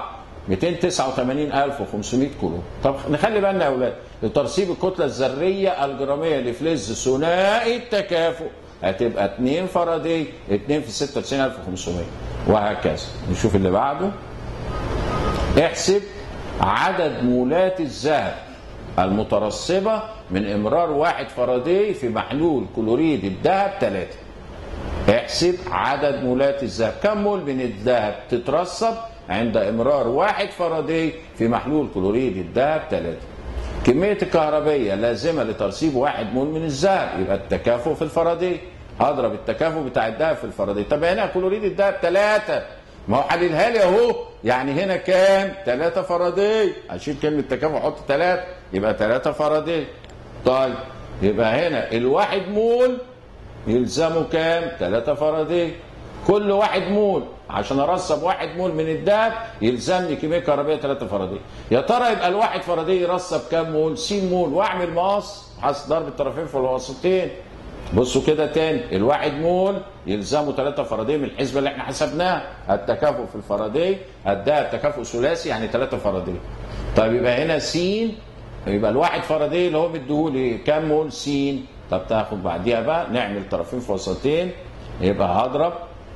[SPEAKER 2] 289500 كولوم طب نخلي بالنا يا اولاد لترسيب الكتله الذريه الجراميه لفلز ثنائي التكافؤ هتبقى 2 فاراداي 2 في 96500 وهكذا نشوف اللي بعده احسب عدد مولات الذهب المترسبة من إمرار واحد فاراداي في محلول كلوريد الذهب ثلاثة احسب عدد مولات الذهب كم مول من الذهب تترسب عند إمرار واحد فاراداي في محلول كلوريد الذهب ثلاثة كمية الكهربية لازمة لترسيب واحد مول من الذهب يبقى التكافؤ في الفاراداي هضرب التكافؤ بتاع الذهب في الفاراداي طب هنا كلوريد الذهب ثلاثة ما هو حللها لي اهو يعني هنا كام؟ 3 فاراداي اشيل كلمه تكافؤ احط 3 يبقى 3 فاراداي طيب يبقى هنا الواحد مول يلزمه كام؟ 3 فاراداي كل واحد مول عشان ارسب واحد مول من الذهب يلزمني كميه كهربائيه 3 فاراداي يا ترى يبقى الواحد فاراداي يرسب كام مول؟ س مول واعمل مقص حسب ضرب الطرفين في الوسطين بصوا كده تاني الواحد مول يلزمه 3 فاراداي من الحسبه اللي احنا حسبناها التكافؤ في الفاراداي اداها التكافؤ ثلاثي يعني 3 فاراداي طيب يبقى هنا س يبقى الواحد فاراداي اللي هو مديهولي كام مول س طب تاخد بعديها بقى نعمل طرفين في وسطين يبقى هضرب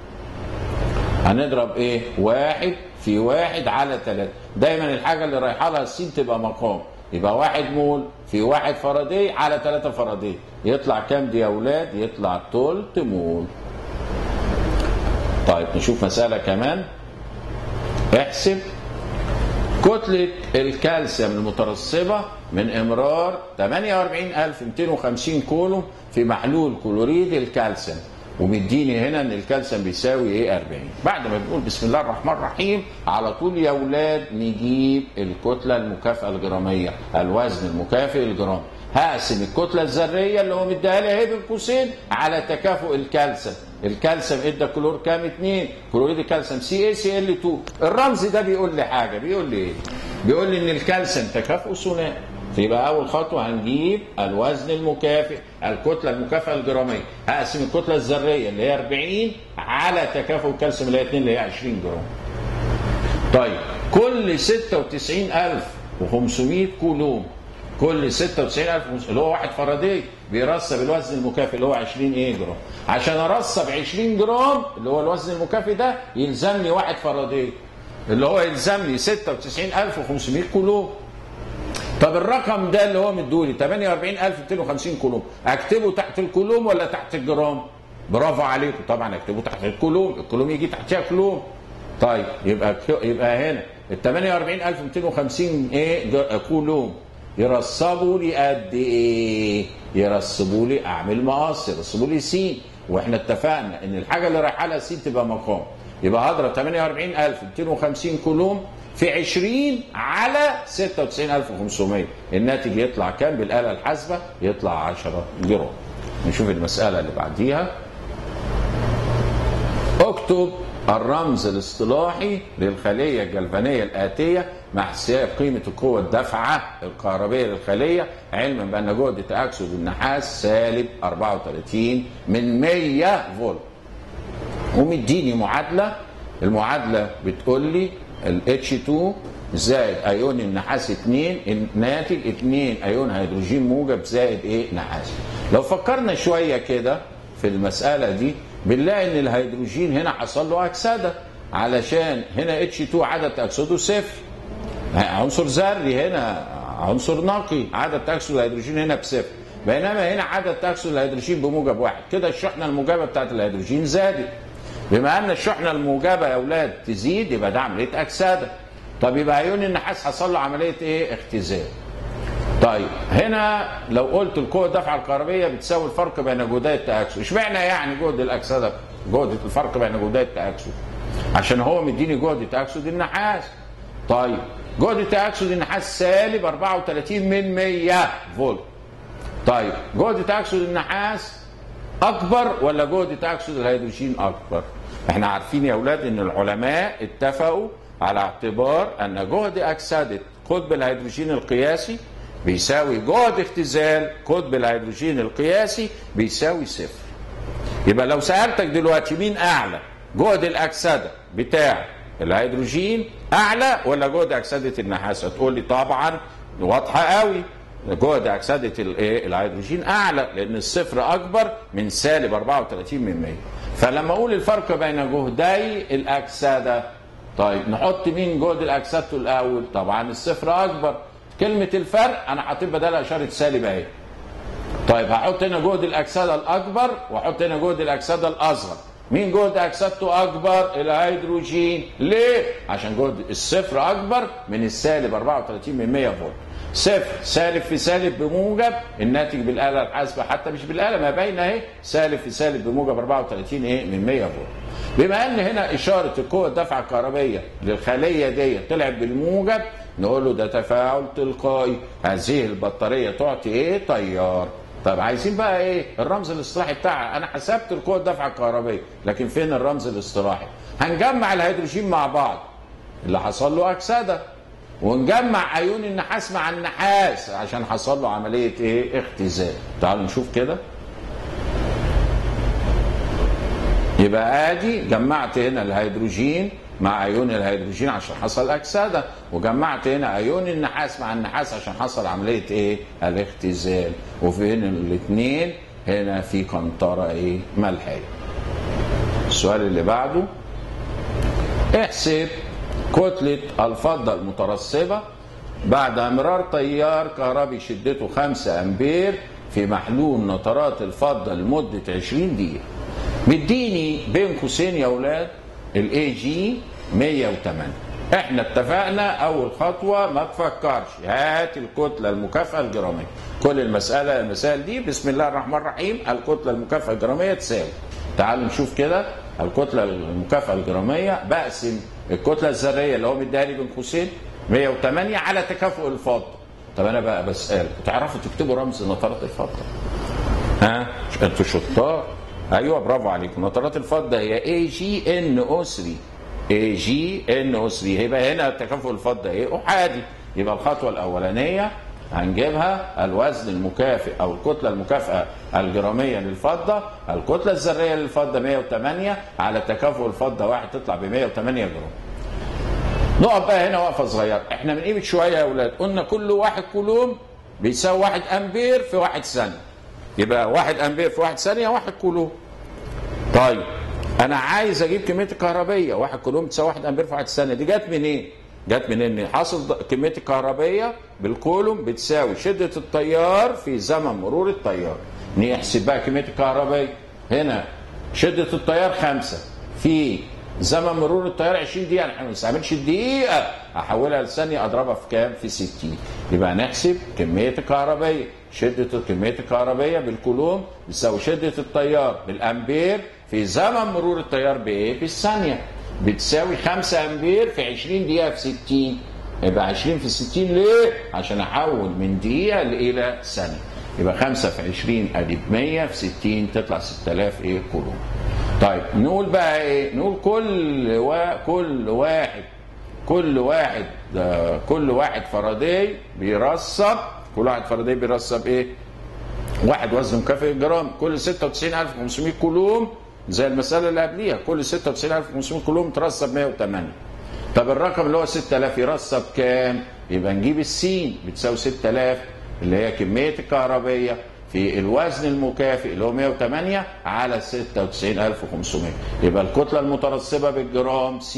[SPEAKER 2] هنضرب ايه؟ واحد في واحد على ثلاثة دايما الحاجة اللي رايحة لها السين تبقى مقام يبقى واحد مول في واحد فاراداي على ثلاثة فاراداي يطلع كام دي يا أولاد؟ يطلع تلت مول طيب نشوف مسألة كمان احسب كتلة الكالسيوم المترسبة من إمرار 48250 كولوم في محلول كلوريد الكالسيوم ومديني هنا ان الكالسيوم بيساوي ايه 40 بعد ما بنقول بسم الله الرحمن الرحيم على طول يا اولاد نجيب الكتله المكافئه الجراميه الوزن المكافئ الجرامي هقسم الكتله الذريه اللي هو مديها لي اهي بين قوسين على تكافؤ الكالسيوم الكالسيوم ادى كلور كام 2 كلوريد الكالسيوم سي اي سي ال 2 الرمز ده بيقول لي حاجه بيقول لي ايه بيقول لي ان الكالسيوم تكافؤ ثنائي فيبقى اول خطوه هنجيب الوزن المكافئ الكتله المكافئه الجراميه هقسم الكتله الذريه اللي هي 40 على تكافؤ الكالسيوم اللي هي 2 اللي هي 20 جرام طيب كل 96500 كولوم كل 96000 اللي هو واحد فاراداي بيرسب الوزن المكافئ اللي هو 20 ايه جرام عشان ارسب 20 جرام اللي هو الوزن المكافئ ده يلزمني واحد فاراداي اللي هو يلزمني 96500 كولوم طب الرقم ده اللي هو مدولي 48250 كولوم اكتبه تحت الكولوم ولا تحت الجرام برافو عليكم طبعا اكتبه تحت الكولوم الكولوم يجي تحتها كولوم طيب يبقى يبقى هنا ال 48250 ايه كولوم يرصبوا لي قد ايه يرصبوا لي اعمل مقص يرصبوا لي سين واحنا اتفقنا ان الحاجه اللي رايحه لها سين تبقى مقام يبقى هضرب 48250 كولوم في 20 على 96500 الناتج يطلع كام بالآلة الحاسبة يطلع 10 جرام نشوف المسألة اللي بعديها اكتب الرمز الاصطلاحي للخلية الجلفانية الآتية مع حساب قيمة القوة الدافعة الكهربية للخلية علما بأن جهد تأكسد النحاس سالب 34 من 100 فولت ومديني معادلة المعادلة بتقول لي ال H2 زائد ايون النحاس 2 الناتج 2 ايون هيدروجين موجب زائد ايه نحاس لو فكرنا شويه كده في المساله دي بنلاقي ان الهيدروجين هنا حصل له اكسده علشان هنا H2 عدد تاكسده صفر عنصر ذري هنا عنصر نقي عدد تاكسد الهيدروجين هنا بصفر بينما هنا عدد تاكسد الهيدروجين بموجب واحد كده الشحنه الموجبه بتاعت الهيدروجين زادت بما ان الشحنه الموجبه يا اولاد تزيد يبقى ده عمليه اكسده طب يبقى ايون النحاس حصل له عمليه ايه اختزال طيب هنا لو قلت القوه الدفعه الكهربيه بتساوي الفرق بين جهدي التاكسد اشمعنى يعني جهد الاكسده جهد الفرق بين جهدي التاكسد عشان هو مديني جهد تاكسد النحاس طيب جهد تاكسد النحاس سالب 34 من 100 فولت طيب جهد تاكسد النحاس اكبر ولا جهد تاكسد الهيدروجين اكبر احنا عارفين يا اولاد ان العلماء اتفقوا على اعتبار ان جهد اكسده قطب الهيدروجين القياسي بيساوي جهد اختزال قطب الهيدروجين القياسي بيساوي صفر يبقى لو سالتك دلوقتي مين اعلى جهد الاكسده بتاع الهيدروجين اعلى ولا جهد اكسده النحاس هتقول لي طبعا واضحه قوي جهد اكسده الايه الهيدروجين اعلى لان الصفر اكبر من سالب 34 من 100 فلما اقول الفرق بين جهدي الاكسده طيب نحط مين جهد الاكسده الاول طبعا الصفر اكبر كلمه الفرق انا حاطط بدلها اشاره سالب اهي طيب هحط هنا جهد الاكسده الاكبر واحط هنا جهد الاكسده الاصغر مين جهد اكسدته اكبر الهيدروجين ليه عشان جهد الصفر اكبر من السالب 34 من 100 فولت صفر سالب في سالب بموجب الناتج بالاله الحاسبه حتى مش بالاله ما باين اهي سالب في سالب بموجب 34 ايه من 100 فولت بما ان هنا اشاره القوه الدفعه الكهربيه للخليه دي طلعت بالموجب نقول له ده تفاعل تلقائي هذه البطاريه تعطي ايه تيار طب عايزين بقى ايه الرمز الاصطلاحي بتاعها انا حسبت القوه الدفعه الكهربيه لكن فين الرمز الاصطلاحي هنجمع الهيدروجين مع بعض اللي حصل له اكسده ونجمع ايون النحاس مع النحاس عشان حصل له عمليه ايه اختزال تعالوا نشوف كده يبقى ادي جمعت هنا الهيدروجين مع ايون الهيدروجين عشان حصل اكسده وجمعت هنا ايون النحاس مع النحاس عشان حصل عمليه ايه الاختزال وفي هنا الاثنين هنا في قنطره ايه ملحيه السؤال اللي بعده احسب كتلة الفضة المترسبة بعد امرار تيار كهربي شدته 5 امبير في محلول نترات الفضة لمدة 20 دقيقة مديني بين قوسين يا اولاد الاي جي 108 احنا اتفقنا اول خطوه ما تفكرش هات الكتله المكافاه الجراميه كل المساله المسائل دي بسم الله الرحمن الرحيم الكتله المكافاه الجراميه تساوي تعالوا نشوف كده الكتله المكافاه الجراميه بقسم الكتله الذريه اللي هو مديها لي بين قوسين 108 على تكافؤ الفضه طب انا بقى بسال تعرفوا تكتبوا رمز نترات الفضه ها انتوا شطار ايوه برافو عليكم نترات الفضه هي اي جي ان او 3 اي جي ان او 3 هيبقى هنا تكافؤ الفضه ايه احادي يبقى الخطوه الاولانيه هنجيبها الوزن المكافئ او الكتله المكافئه الجراميه للفضه الكتله الذريه للفضه 108 على تكافؤ الفضه واحد تطلع ب 108 جرام نقف بقى هنا وقفه صغيره احنا من قيمه شويه يا اولاد قلنا كل واحد كولوم بيساوي واحد امبير في واحد ثانيه يبقى واحد امبير في واحد ثانيه واحد كولوم طيب انا عايز اجيب كميه الكهربيه واحد كولوم تساوي واحد امبير في واحد ثانيه دي جت منين إيه؟ جت من ان حاصل كميه الكهربيه بالكولوم بتساوي شده التيار في زمن مرور التيار نحسب بقى كميه الكهربيه هنا شده التيار خمسة في زمن مرور التيار 20 دقيقه احنا ما بنستعملش الدقيقه احولها لثانيه اضربها في كام في 60 يبقى نحسب كميه الكهربيه شده كميه الكهربيه بالكولوم بتساوي شده التيار بالامبير في زمن مرور التيار بايه بالثانيه بتساوي 5 امبير في 20 دقيقه في 60 يبقى 20 في 60 ليه عشان احول من دقيقه الى ثانيه يبقى 5 في 20 ادي ب 100 في 60 تطلع 6000 ايه كولوم طيب نقول بقى ايه نقول كل وا... كل واحد كل واحد آه كل واحد فاراداي بيرسب كل واحد فاراداي بيرسب ايه واحد وزن مكافئ جرام كل 96500 كولوم زي المسألة اللي قبليها كل 96500 كولوم ترسب 108 طب الرقم اللي هو 6000 يرسب كام؟ يبقى نجيب السين بتساوي 6000 اللي هي كمية الكهربية في الوزن المكافئ اللي هو 108 على 96500 يبقى الكتلة المترسبة بالجرام س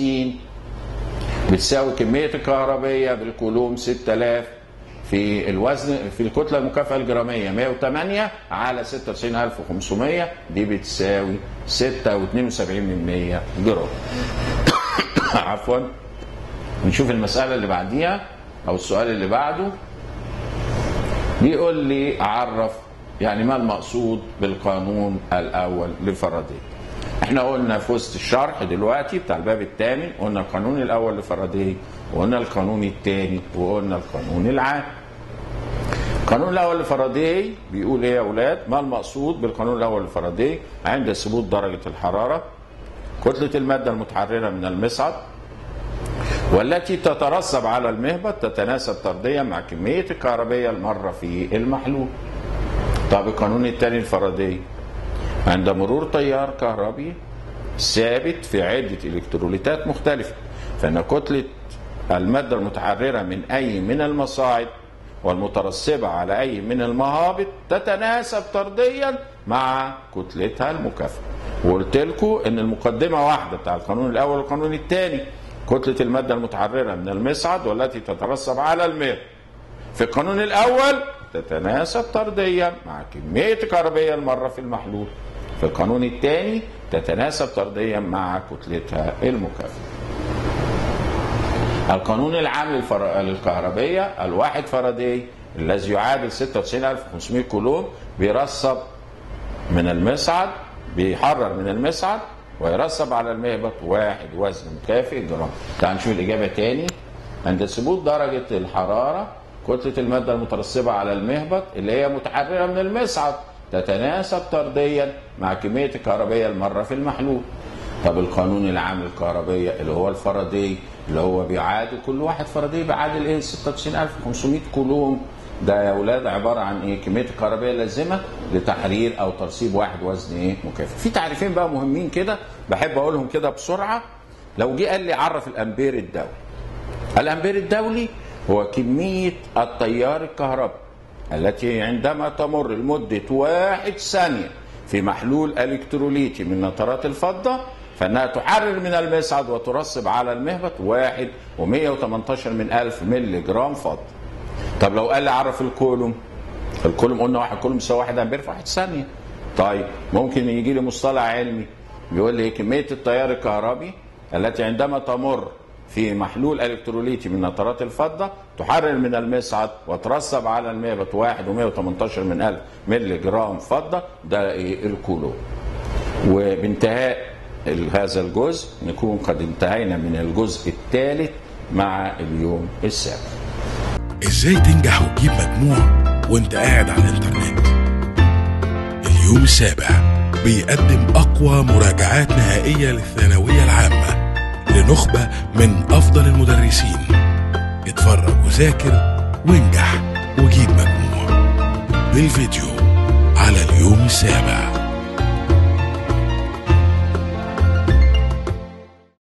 [SPEAKER 2] بتساوي كمية الكهربية بالكولوم 6000 في الوزن في الكتلة المكافئة الجرامية 108 على 96500 دي بتساوي 6.72 من 100 جرام عفوا نشوف المسألة اللي بعديها أو السؤال اللي بعده بيقول لي عرف يعني ما المقصود بالقانون الاول لفاراداي احنا قلنا في وسط الشرح دلوقتي بتاع الباب الثامن قلنا القانون الاول لفاراداي وقلنا القانون الثاني وقلنا القانون العام القانون الاول لفاراداي بيقول ايه يا اولاد ما المقصود بالقانون الاول لفاراداي عند ثبوت درجه الحراره كتله الماده المتحرره من المصعد والتي تترسب على المهبط تتناسب طرديا مع كميه الكهربيه المره في المحلول طب القانون الثاني الفاراداي عند مرور تيار كهربي ثابت في عدة إلكتروليتات مختلفة فإن كتلة المادة المتحررة من أي من المصاعد والمترسبة على أي من المهابط تتناسب طرديا مع كتلتها المكافئة وقلت لكم إن المقدمة واحدة بتاع القانون الأول والقانون الثاني كتلة المادة المتحررة من المصعد والتي تترسب على الماء في القانون الأول تتناسب طرديا مع كمية الكهربية المرة في المحلول في القانون الثاني تتناسب طرديا مع كتلتها المكافئة القانون العام للفر... للكهربية الواحد فاراداي الذي يعادل 96500 كولوم بيرسب من المصعد بيحرر من المصعد ويرسب على المهبط واحد وزن مكافئ جرام تعال نشوف الإجابة تاني عند ثبوت درجة الحرارة كتلة المادة المترسبة على المهبط اللي هي متحررة من المصعد تتناسب طرديا مع كمية الكهربية المرة في المحلول طب القانون العام للكهربية اللي هو الفاراداي اللي هو بيعادل كل واحد فاراداي بيعادل ايه 96500 كولوم ده يا اولاد عباره عن ايه كميه الكهربائيه اللازمه لتحرير او ترسيب واحد وزن ايه مكافئ في تعريفين بقى مهمين كده بحب اقولهم كده بسرعه لو جه قال لي عرف الامبير الدولي الامبير الدولي هو كميه التيار الكهربي التي عندما تمر لمده واحد ثانيه في محلول الكتروليتي من نترات الفضه فانها تحرر من المصعد وترسب على المهبط واحد و118 من ألف ملي جرام فضه طب لو قال لي عرف الكولوم الكولوم قلنا واحد كولوم يساوي واحد امبير في واحد ثانيه طيب ممكن يجي لي مصطلح علمي بيقول لي كميه التيار الكهربي التي عندما تمر في محلول الكتروليتي من نترات الفضه تحرر من المصعد وترسب على المهبط واحد و118 من ألف ملي جرام فضه ده إيه الكولوم وبانتهاء هذا الجزء نكون قد انتهينا من الجزء الثالث مع اليوم السابع
[SPEAKER 1] ازاي تنجح وتجيب مجموع وانت قاعد على الانترنت اليوم السابع بيقدم اقوى مراجعات نهائية للثانوية العامة لنخبة من افضل المدرسين اتفرج وذاكر وانجح وجيب مجموع بالفيديو على اليوم السابع